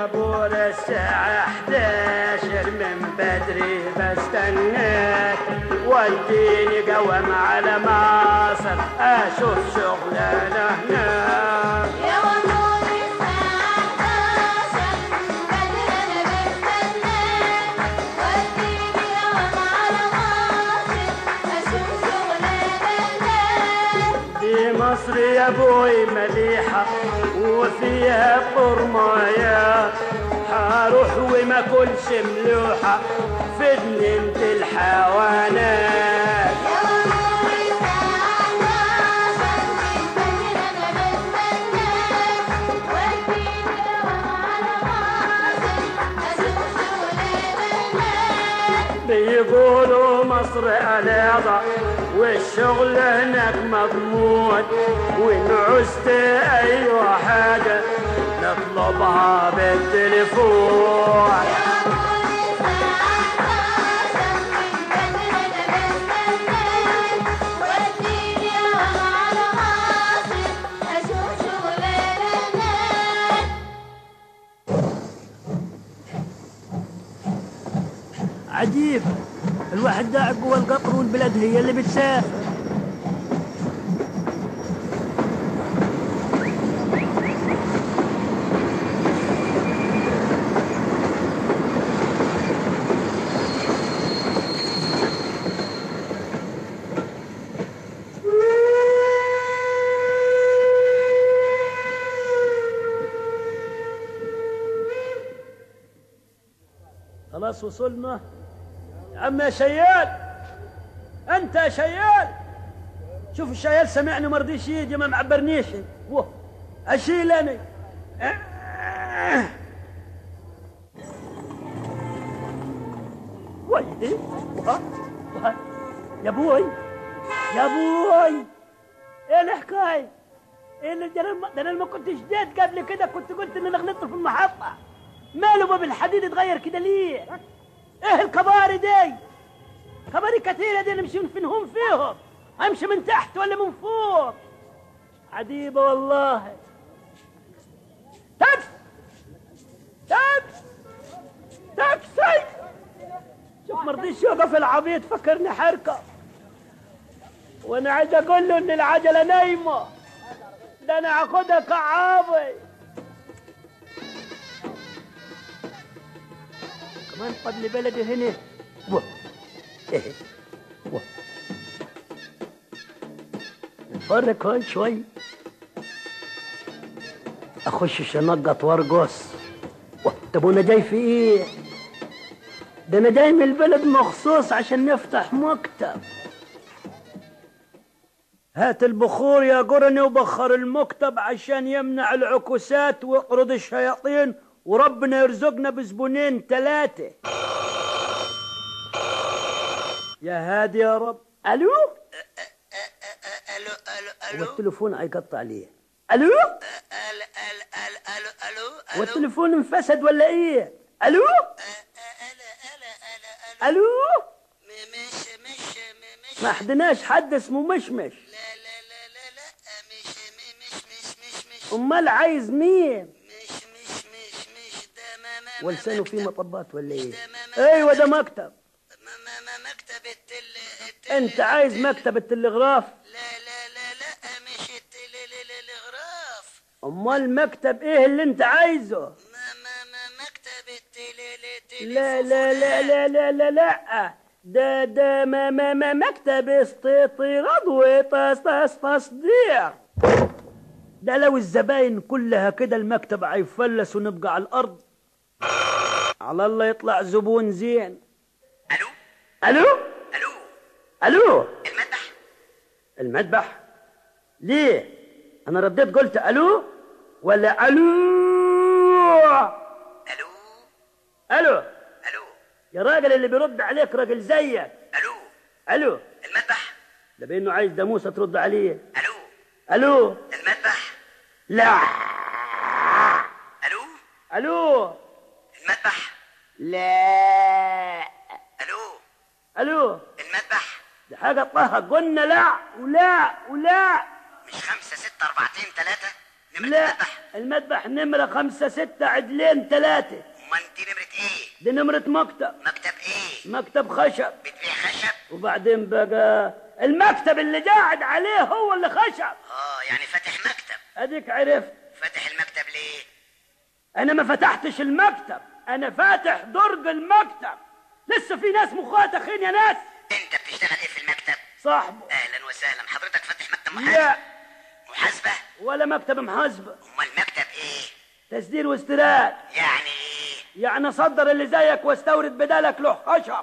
طابور الساعة 11 من بدري بستناك وديني قوم على مصر اشوف شغلانة هناك يا ونور الساعة 11 بدر أنا بستناك وديني يوم على مصر أشوف شغلانة هناك دي مصر يا ابوي مليحة وفيها برمايات حروح وما كلش ملوحة في جنينة الحيوانات يا ونور الساعة 11 بدر أنا بستناك وديني يوم على مصر أشوف شغلانة هناك بيقولوا مصر ألاضة والشغل هناك مضمون وإن عزت أيوة حاجة نطلبها بالتليفون يا ونور الساعة 11 بدر أنا بستناك وديني يوم على مصر أشوف شغلانة هناك عجيب الواحد قاعد جوا القطر والبلاد هي اللي بتسافر خلاص وصلنا يا عم يا شيال انت يا شيال شوف الشيال سمعني ما رضيش يجي ما معبرنيش وه اشيل انا ويلي وه وه يا بوي يا بوي ايه الحكايه ايه اللي ده أنا- ده انا ما كنتش جيت قبل كده كنت قلت ان انا غلطت في المحطه ماله باب الحديد اتغير كده ليه ايه الكباري دي كباري كثيرة دي نمشي فينهم فيهم امشي من تحت ولا من فوق عجيبة والله تف تف تاكسي شوف مرضيش يوقف العبيط فكرني حركة وانا عايز اقول له ان العجلة نايمة ده انا هاخدها كعابي كمان قبل بلدي هنا وه. إيه. وه. نتفرج هون شوي اخش انقط وارقص وه. طب وانا جاي في ايه ده انا جاي من البلد مخصوص عشان نفتح مكتب هات البخور يا قرني وبخر المكتب عشان يمنع العكوسات ويقرض الشياطين وربنا يرزقنا بزبونين ثلاثة يا هادي يا رب الو الو الو هو الو التليفون هيقطع ليه الو ال ال ال الو الو هو الو التليفون انفسد ولا ايه الو الا الا الا الو م- مش مش م- مش ما حدناش حد اسمه مشمش لا لا لا لا لا مش م- مش مش مش مش امال عايز مين مش مش مش مش ده ما ما ولسانه ما فيه مكتب. مطبات ولا ايه ده ما- ما- ايوه ده مكتب ما ما ما مكتب التل التل انت عايز مكتب التلغراف لا لا لا لا مش التل ال- ال- الغراف امال مكتب ايه اللي انت عايزه ما ما ما مكتب التل التل لا لا لا لا لا لا لا ده ده ما ما ما مكتب استطراد وتص تص تصدير ده لو الزباين كلها كده المكتب هيفلس ونبقى على الارض على الله يطلع زبون زين الو الو الو الو المذبح المذبح ليه انا رديت قلت الو ولا الو الو الو الو يا راجل اللي بيرد عليك راجل زيك الو الو المذبح ده بانه عايز داموسه ترد عليه الو الو المذبح لا الو الو المذبح لا الو الو المذبح دي حاجه طه قلنا لا ولا ولا مش خمسة ستة أربعتين ثلاثة نمرة لا المذبح المذبح نمرة خمسة ستة عدلين ثلاثة امال دي نمرة ايه دي نمرة مكتب مكتب ايه مكتب خشب بتبيع خشب وبعدين بقى المكتب اللي قاعد عليه هو اللي خشب اه يعني فاتح مكتب اديك عرفت فاتح المكتب ليه انا ما فتحتش المكتب انا فاتح درج المكتب لسه في ناس مخاطخين يا ناس انت بتشتغل ايه في المكتب صاحبه اهلا وسهلا حضرتك فاتح مكتب لا محاسبة محاسبة ولا مكتب محاسبة امال مكتب ايه تسدير واستيراد يعني ايه يعني اصدر اللي زيك واستورد بدالك له خشب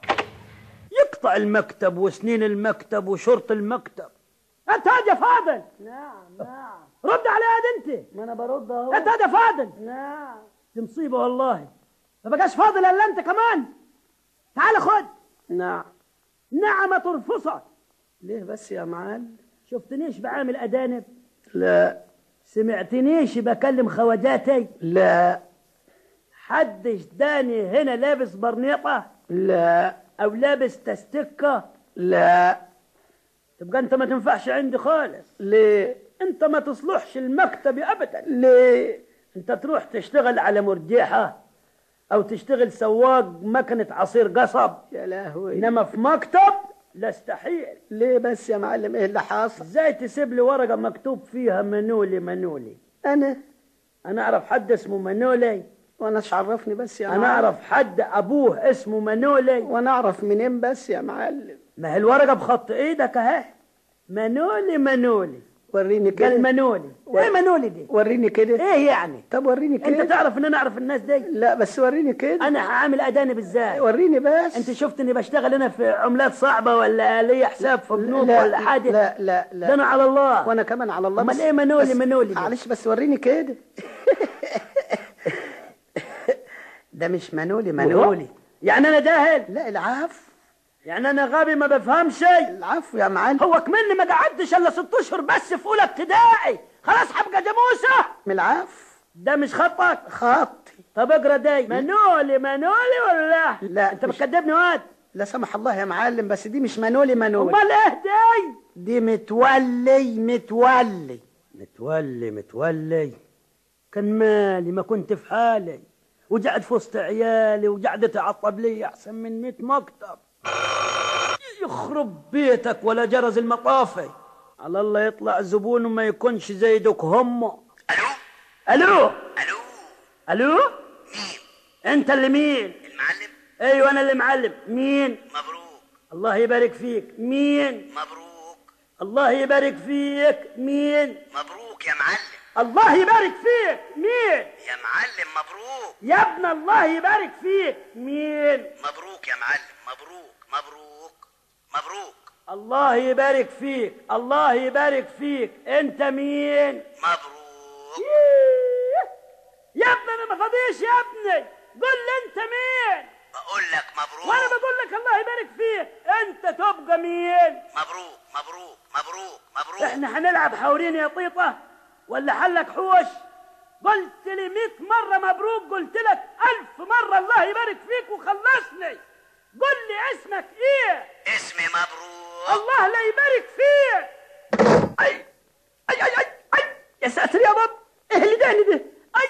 يقطع المكتب وسنين المكتب وشرط المكتب انت هاد يا فاضل نعم نعم رد علي هاد انت ما انا برد اهو انت هاد يا فاضل نعم دي مصيبه والله ما بقاش فاضل الا انت كمان تعال خد نعم نعمة ترفصك ليه بس يا معلم شفتنيش بعامل أدانب لا سمعتنيش بكلم خواجاتي لا حدش داني هنا لابس برنيطة لا أو لابس تستكة لا تبقى أنت ما تنفعش عندي خالص ليه أنت ما تصلحش المكتب أبدا ليه أنت تروح تشتغل على مرجيحة أو تشتغل سواق مكنة عصير قصب يا لهوي إنما في مكتب لا استحيل ليه بس يا معلم ايه اللي حاصل ازاي تسيب لي ورقة مكتوب فيها منولي منولي انا أنا أعرف حد اسمه منولي وانا ايش عرفني بس يا أنا معلم أعرف حد أبوه اسمه منولي وانا اعرف منين بس يا معلم ما هي الورقة بخط إيدك أهي منولي منولي وريني قال كده منولي إيه منولي دي؟ وريني كده إيه يعني؟ طب وريني أنت كده تعرف إن أنا أعرف الناس دي؟ لا بس وريني كده أنا هعمل أدانب إزاي؟ وريني بس أنت شفتني بشتغل هنا في عملات صعبة ولا لي حساب في بنوك لا ولا حاجة؟ لا لا لا ده أنا على الله وانا كمان على الله أمال بس إيه منولي بس- منولي دي؟ معلش بس وريني كده ده مش منولي منولي يعني أنا جاهل؟ لا العفو يعني أنا غبي ما بفهم شيء؟ العفو يا معلم هو كمني ما قعدتش الا ست اشهر بس في اولى ابتدائي خلاص هبقى جاموسه من العفو ده مش خطك خطي طب اقرا داي منولي منولي ولا لا، انت مش- بتكدبني واد لا سمح الله يا معلم بس دي مش منولي منولي امال ايه داي دي متولي متولي متولي متولي كان مالي ما كنت في حالي وقعد في وسط عيالي وقعدت تعطب لي احسن من 100 مكتب يخرب بيتك ولا جرز المطافي على الله يطلع زبون وما يكونش زي دوك همه الو الو الو الو مين انت اللي مين المعلم ايوه انا اللي معلم مين مبروك الله يبارك فيك مين مبروك الله يبارك فيك مين مبروك يا معلم الله يبارك فيك مين يا معلم مبروك يا ابن الله يبارك فيك مين مبروك يا معلم مبروك مبروك مبروك الله يبارك فيك الله يبارك فيك انت مين مبروك ييه. يا ابني انا ما فاضيش يا ابني قول لي انت مين بقول لك مبروك وانا بقول لك الله يبارك فيك انت تبقى مين مبروك مبروك مبروك مبروك احنا هنلعب حورين يا طيطة ولا حلك حوش قلت لي مئة مرة مبروك قلت لك ألف مرة الله يبارك فيك وخلصني قل لي اسمك ايه اسمي مبروك الله لا يبارك فيك اي اي اي اي, أي. يا ساتر يا رب ايه اللي داني ده اي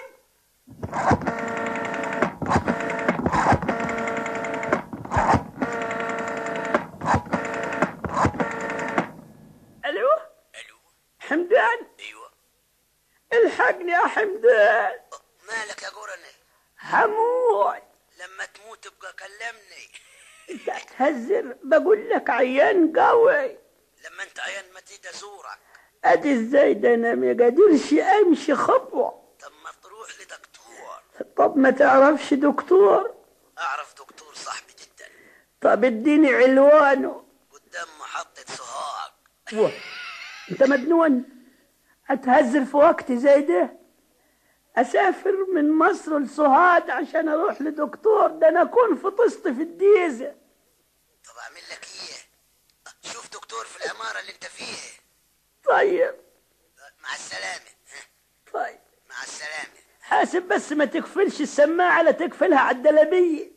الو الو حمدان ايوه الحقني يا حمدان مالك يا جورني حمود لما تموت تبقى كلمني تهزر بقول لك عيان قوي لما انت عيان ما تيجي ازورك ادي ازاي ده انا ما قادرش امشي خطوه طب ما تروح لدكتور طب ما تعرفش دكتور اعرف دكتور صاحبي جدا طب اديني علوانه قدام محطة سوهاج و... انت مجنون اتهزر في وقت زي ده اسافر من مصر لسوهاج عشان اروح لدكتور ده انا اكون فطست في الديزه طب اعمل لك ايه شوف دكتور في العمارة اللي انت فيها طيب مع السلامة ها، طيب مع السلامة حاسب بس ما تقفلش السماعه لا تقفلها على الدلبيه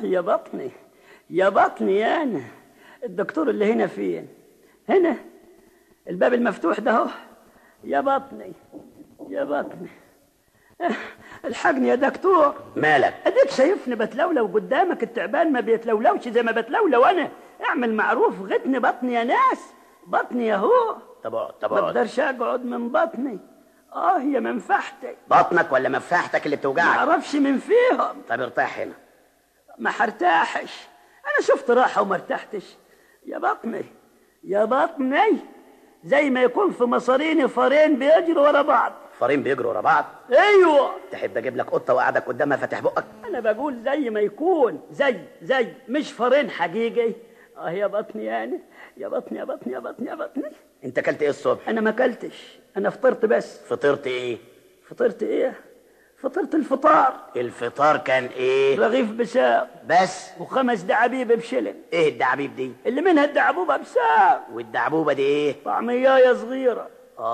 يا بطني يا بطني يا انا الدكتور اللي هنا فين هنا الباب المفتوح ده اهو يا بطني يا بطني اه، الحقني يا دكتور مالك اديك شايفني بتلولو قدامك التعبان ما بيتلولوش زي ما بتلولو انا اعمل معروف غتني بطني يا ناس بطني اهو طب اقعد طب ما اقعد اقدرش اقعد من بطني اه يا منفحتي بطنك ولا مفاحتك اللي ما بتوجعك اعرفش من فيهم طب ارتاح هنا ما هرتاحش انا شفت راحه وما ارتحتش يا بطني يا بطني زي ما يكون في مصاريني فارين بيجروا ورا بعض فارين بيجروا ورا بعض ايوه تحب اجيب لك قطه وقعدك قدامها فاتح بقك انا بقول زي ما يكون زي زي مش فارين حقيقي اه يا بطني يعني يا بطني يا بطني يا بطني يا بطني انت اكلت ايه الصبح انا ما اكلتش انا فطرت بس فطرت ايه فطرت ايه فطرت الفطار الفطار كان ايه رغيف بساق بس وخمس دعابيب بشلن ايه الدعابيب دي اللي منها الدعبوبه بساق والدعبوبه دي ايه طعميايه صغيره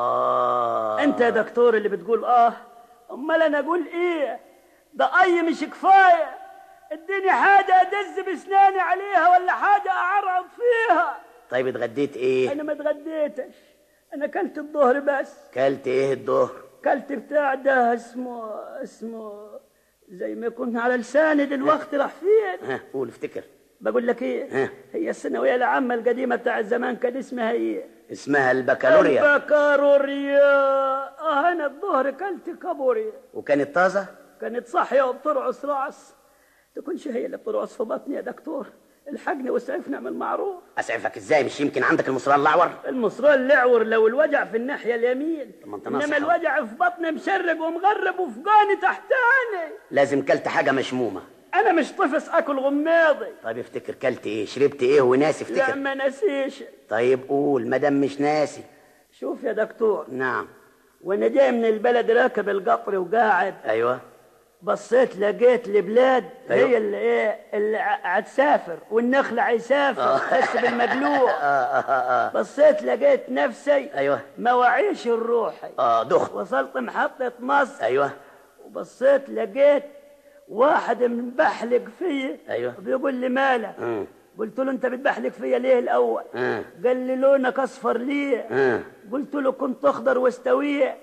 اه انت يا دكتور اللي بتقول اه امال انا اقول ايه ده اي مش كفايه اديني حاجه ادز بسناني عليها ولا حاجه اعرض فيها طيب اتغديت ايه انا ما اتغديتش انا اكلت الظهر بس كلت ايه الظهر كلت بتاع ده اسمه اسمه زي ما يكون على لساني دلوقتي راح فين ها قول افتكر بقول لك ايه ها. هي الثانويه العامه القديمه بتاع زمان كان اسمها ايه اسمها البكالوريا البكالوريا اه انا الظهر كلت كابوريا وكانت طازه كانت صاحيه وبترعص رعص تكونش هي اللي بترعص في بطني يا دكتور الحقني واسعفني اعمل معروف اسعفك ازاي مش يمكن عندك المصران الاعور المصران العور لو الوجع في الناحيه اليمين طب ما انت انما ناصح. الوجع في بطني مشرق ومغرب وفقاني تحتاني لازم كلت حاجه مشمومه انا مش طفس اكل غماضي طيب افتكر كلت ايه شربت ايه وناسي لا افتكر ما نسيش طيب قول مادام مش ناسي شوف يا دكتور نعم وانا جاي من البلد راكب القطر وقاعد ايوه بصيت لقيت البلاد أيوة. هي اللي ايه اللي ع- هتسافر والنخل هيسافر بس بالمقلوع اه اه اه بصيت لقيت نفسي ايوه ما وعيش الروحي اه دخت وصلت محطة مصر ايوه وبصيت لقيت واحد مبحلق فيا أيوة. بيقول لي مالك مم. قلت له انت بتبحلق فيا ليه الاول مم. قال لي لونك اصفر ليه مم. قلت له كنت اخضر واستويه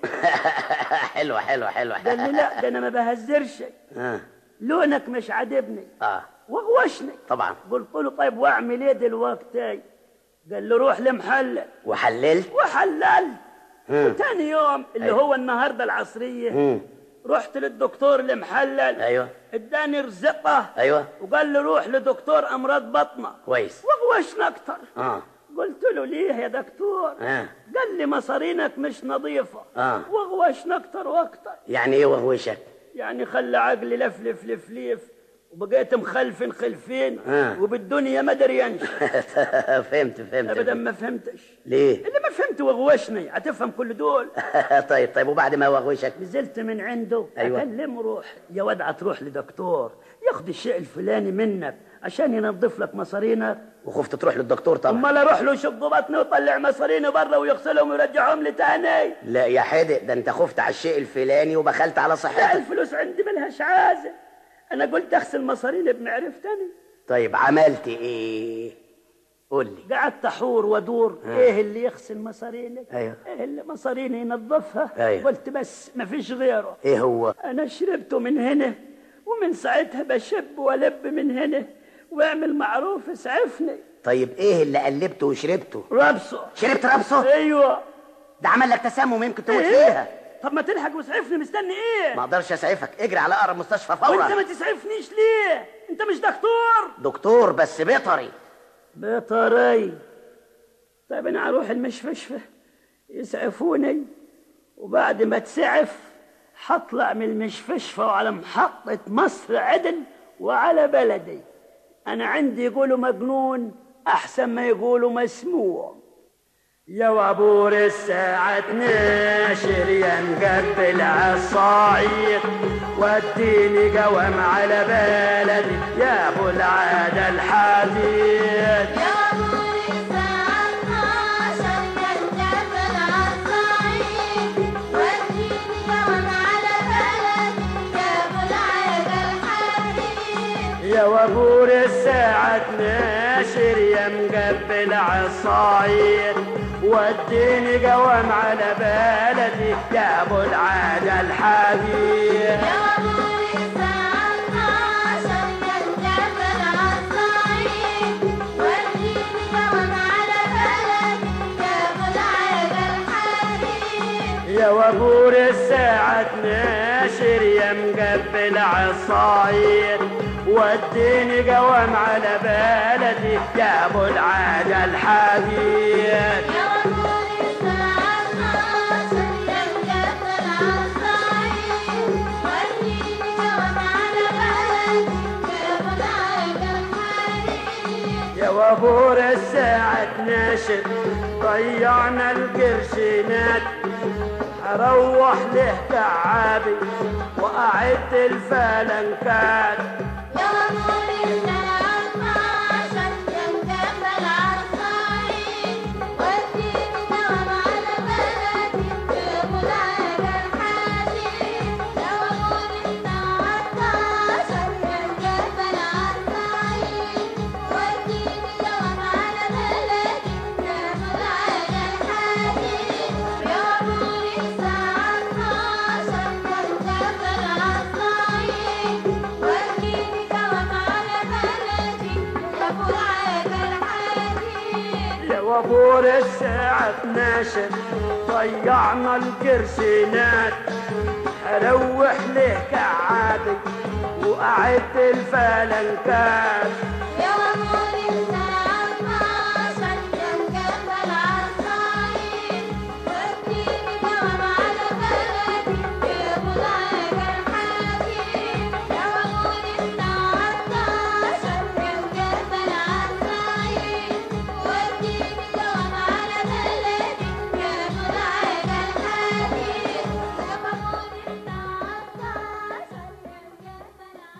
حلوه حلوه حلوه قال لي لا ده انا ما بهزرش اه لونك مش عاجبني اه وغوشني طبعا قلت له طيب واعمل ايه دلوقتي قال لي روح لمحلل وحللت وحللت مم. وتاني يوم اللي أيوة. هو النهارده العصريه مم. رحت للدكتور المحلل ايوه اداني رزقه ايوه وقال لي روح لدكتور امراض بطنه كويس وغوشنا اكتر اه قلت له ليه يا دكتور اه قال لي مصارينك مش نظيفه آه. وغوشنا اكتر واكتر يعني ايه وهوشك يعني خلى عقلي لفلف لفليف وبقيت مخلفن خلفين آه. وبالدنيا ما ادري ينش فهمت فهمت ابدا ما فهمتش ليه اللي ما فهمت وغوشني هتفهم كل دول طيب طيب وبعد ما وغوشك نزلت من عنده أيوة. اكلمه روح يا ودعة تروح لدكتور ياخد الشيء الفلاني منك عشان ينظف لك مصارينك وخفت تروح للدكتور طبعا امال اروح له يشق بطني ويطلع مصاريني بره ويغسلهم ويرجعهم لي تاني لا يا حدق ده انت خفت على الشيء الفلاني وبخلت على لا صحتك الفلوس عندي ملهاش عازه انا قلت اغسل مصاريني بمعرفتني طيب عملت ايه قول لي قعدت احور وادور ايه اللي يغسل مصارينك أيوة. ايه اللي مصاريني ينظفها أيوة. قلت بس ما فيش غيره ايه هو انا شربته من هنا ومن ساعتها بشب والب من هنا واعمل معروف اسعفني طيب ايه اللي قلبته وشربته ربصه شربت ربصه ايوه ده عمل لك تسمم يمكن تموت إيه؟ فيها طب ما تلحق واسعفني مستني ايه ما اقدرش اسعفك اجري على اقرب مستشفى وانت فورا ما تسعفنيش ليه انت مش دكتور دكتور بس بيطري بطري طيب انا اروح المشفشفة يسعفوني وبعد ما تسعف حطلع من المشفشفة وعلى محطة مصر عدل وعلى بلدي انا عندي يقولوا مجنون احسن ما يقولوا مسموع يا وابور الساعة 12 يا مقبل عالصعيد وديني قوام على بلدي يا ابو العادة الحديد يا أبو الساعة 12 ينجبل عالصعيد وديني يوم على بلدي يا أبو العيد الحديد يا وابور ناشر يا مقبل عالصعيد وديني قوام على بلدي يا ابو العادة الحبيب يا وابور الساعة 12 يا الجبل عالصعيد وديني دوام على بلدي يا ابو العادة الحبيب يا وابور الساعة 12 يا مقبل عالصعيد وديني قوام على بلدي يا ابو العادة الحبيب يا وابور الساعة 12 يا الجبل عالصعيد وديني دوام على بلدي يا ابو العادة الحبيب يا وابور الساعة 12 ضيعنا القرشينات اروح له تعابي واعد الفلنكات يا وابور الساعة 12 يا الجبل عالصعيد وديني دوام على بلدي يا ابو العادة الحبيب يا وابور الساعة 12 يا الجبل عالصعيد وديني دوام على بلدي يا ابو العادة الحبيب يا وابور الساعة 12 يا الجبل عالصعيد وديني دوام على بلدي يا ابو العادة الحبيب يا وابور الساعة 12 ضيعنا القرشينات اروح له كعادي واعد الفلنكات